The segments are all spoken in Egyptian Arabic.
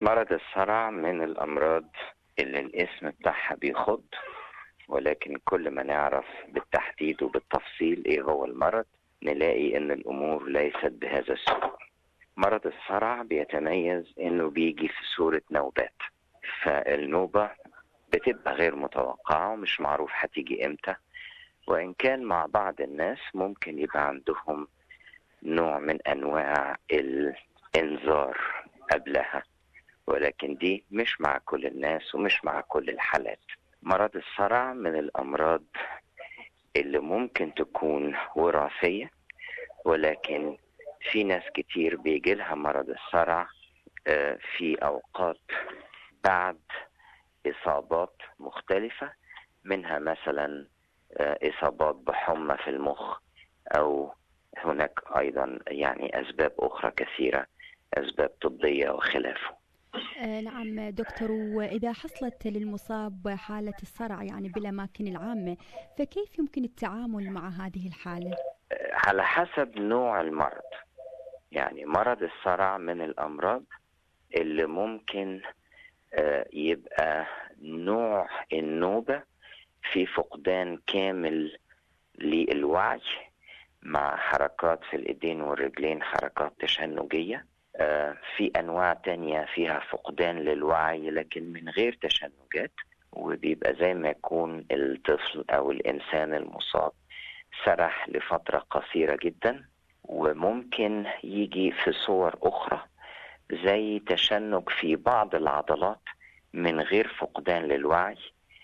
مرض الصرع من الأمراض اللي الاسم بتاعها بيخض ولكن كل ما نعرف بالتحديد وبالتفصيل ايه هو المرض نلاقي ان الامور ليست بهذا السوء مرض الصرع بيتميز انه بيجي في صورة نوبات فالنوبة بتبقى غير متوقعة ومش معروف هتيجي امتى وان كان مع بعض الناس ممكن يبقى عندهم نوع من انواع الانذار قبلها ولكن دي مش مع كل الناس ومش مع كل الحالات مرض الصرع من الامراض اللي ممكن تكون وراثيه ولكن في ناس كتير بيجي لها مرض الصرع في اوقات بعد اصابات مختلفه منها مثلا اصابات بحمى في المخ او هناك ايضا يعني اسباب اخرى كثيره اسباب طبيه وخلافه آه نعم دكتور وإذا حصلت للمصاب حالة الصرع يعني بالأماكن العامة فكيف يمكن التعامل مع هذه الحالة؟ على حسب نوع المرض يعني مرض الصرع من الأمراض اللي ممكن آه يبقى نوع النوبة في فقدان كامل للوعي مع حركات في الإيدين والرجلين حركات تشنجية في انواع تانية فيها فقدان للوعي لكن من غير تشنجات وبيبقى زي ما يكون الطفل او الانسان المصاب سرح لفترة قصيرة جدا وممكن يجي في صور اخرى زي تشنج في بعض العضلات من غير فقدان للوعي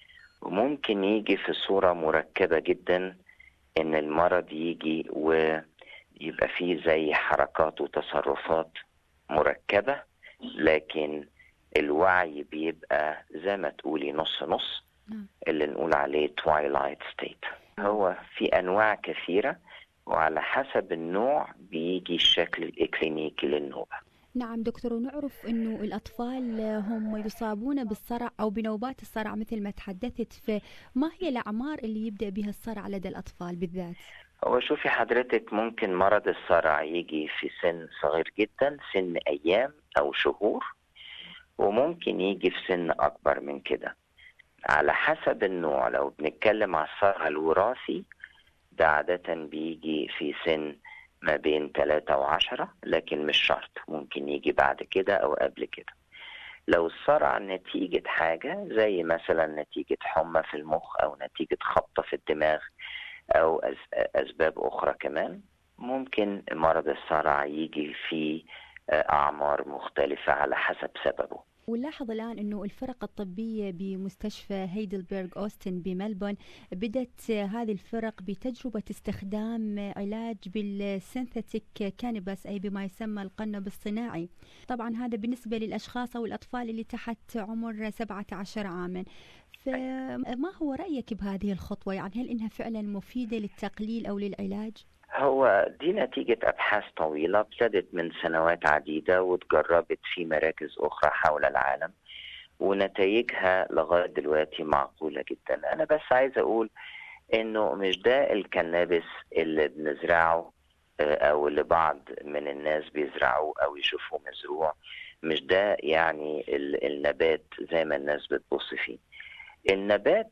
وممكن يجي في صورة مركبة جدا ان المرض يجي ويبقى فيه زي حركات وتصرفات مركبة لكن الوعي بيبقى زي ما تقولي نص نص اللي نقول عليه twilight state هو في أنواع كثيرة وعلى حسب النوع بيجي الشكل الإكلينيكي للنوبة نعم دكتور ونعرف انه الاطفال هم يصابون بالصرع او بنوبات الصرع مثل ما تحدثت فما هي الاعمار اللي يبدا بها الصرع لدى الاطفال بالذات؟ هو شوفي حضرتك ممكن مرض الصرع يجي في سن صغير جدا سن ايام او شهور وممكن يجي في سن اكبر من كده على حسب النوع لو بنتكلم على الصرع الوراثي ده عادة بيجي في سن ما بين 3 وعشرة لكن مش شرط ممكن يجي بعد كده أو قبل كده لو الصرع نتيجة حاجة زي مثلا نتيجة حمى في المخ أو نتيجة خبطة في الدماغ أو أسباب أخرى كمان ممكن مرض الصرع يجي في أعمار مختلفة على حسب سببه ونلاحظ الآن أنه الفرق الطبية بمستشفى هيدلبرغ أوستن بملبون بدأت هذه الفرق بتجربة استخدام علاج بالسينثيتيك كانبس أي بما يسمى القنب الصناعي طبعا هذا بالنسبة للأشخاص أو الأطفال اللي تحت عمر 17 عاما فما هو رأيك بهذه الخطوة يعني هل إنها فعلا مفيدة للتقليل أو للعلاج؟ هو دي نتيجة أبحاث طويلة ابتدت من سنوات عديدة وتجربت في مراكز أخرى حول العالم ونتائجها لغاية دلوقتي معقولة جدا أنا بس عايز أقول إنه مش ده الكنابس اللي بنزرعه أو اللي بعض من الناس بيزرعوه أو يشوفوه مزروع مش ده يعني النبات زي ما الناس بتبص فيه النبات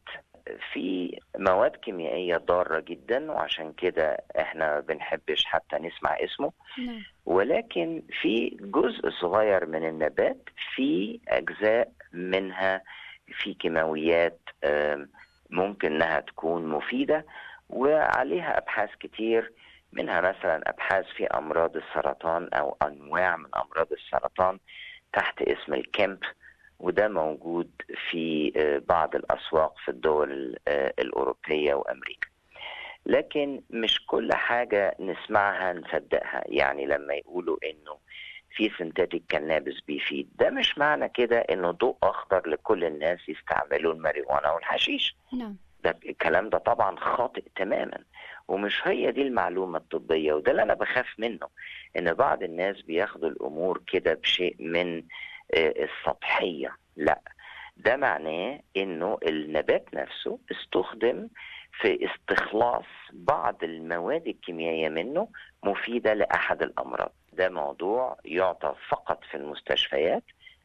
في مواد كيميائية ضارة جدا وعشان كده احنا ما بنحبش حتى نسمع اسمه نعم. ولكن في جزء صغير من النبات في أجزاء منها في كيماويات ممكن انها تكون مفيدة وعليها أبحاث كتير منها مثلا أبحاث في أمراض السرطان أو أنواع من أمراض السرطان تحت اسم الكيمب وده موجود في بعض الأسواق في الدول الأوروبية وأمريكا لكن مش كل حاجة نسمعها نصدقها يعني لما يقولوا إنه في سنتاتيك كنابس بيفيد ده مش معنى كده إنه ضوء أخضر لكل الناس يستعملوا الماريجوانا والحشيش نعم ده الكلام ده طبعا خاطئ تماما ومش هي دي المعلومة الطبية وده اللي أنا بخاف منه إن بعض الناس بياخدوا الأمور كده بشيء من السطحية لا ده معناه انه النبات نفسه استخدم في استخلاص بعض المواد الكيميائية منه مفيدة لأحد الأمراض ده موضوع يعطى فقط في المستشفيات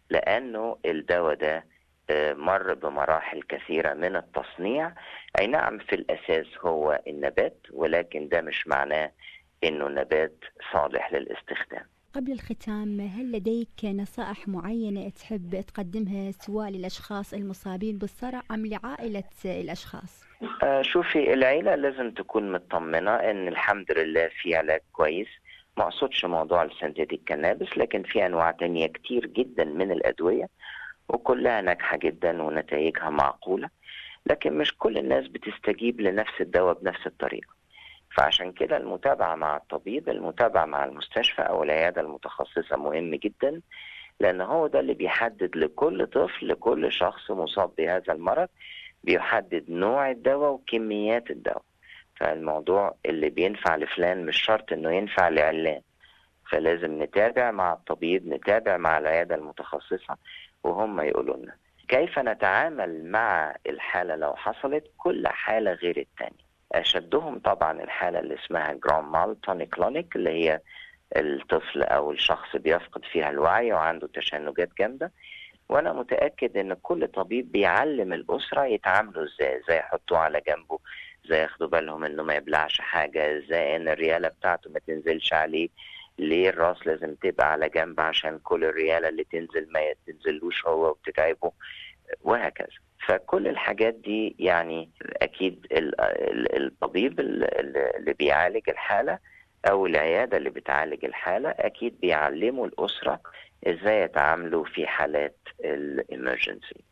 لأنه الدواء ده مر بمراحل كثيرة من التصنيع أي نعم في الأساس هو النبات ولكن ده مش معناه أنه نبات صالح للاستخدام قبل الختام هل لديك نصائح معينة تحب تقدمها سواء للأشخاص المصابين بالصرع أم لعائلة الأشخاص؟ آه شوفي العيلة لازم تكون مطمنة أن الحمد لله في علاج كويس ما أقصدش موضوع السنتيتيك كنابس لكن في أنواع تانية كتير جدا من الأدوية وكلها ناجحة جدا ونتائجها معقولة لكن مش كل الناس بتستجيب لنفس الدواء بنفس الطريقة فعشان كده المتابعة مع الطبيب المتابعة مع المستشفى أو العيادة المتخصصة مهم جدا لأن هو ده اللي بيحدد لكل طفل لكل شخص مصاب بهذا المرض بيحدد نوع الدواء وكميات الدواء فالموضوع اللي بينفع لفلان مش شرط انه ينفع لعلان فلازم نتابع مع الطبيب نتابع مع العيادة المتخصصة وهم يقولوا لنا كيف نتعامل مع الحالة لو حصلت كل حالة غير التانية أشدهم طبعا الحالة اللي اسمها جرام مال تونيكلونيك اللي هي الطفل أو الشخص بيفقد فيها الوعي وعنده تشنجات جامدة وأنا متأكد إن كل طبيب بيعلم الأسرة يتعاملوا إزاي إزاي يحطوه على جنبه إزاي ياخدوا بالهم إنه ما يبلعش حاجة إزاي إن الريالة بتاعته ما تنزلش عليه ليه الراس لازم تبقى على جنب عشان كل الريالة اللي تنزل ما تنزلوش هو وبتتعبه وهكذا فكل الحاجات دي يعني اكيد الطبيب اللي بيعالج الحاله او العياده اللي بتعالج الحاله اكيد بيعلموا الاسره ازاي يتعاملوا في حالات الامرجنسي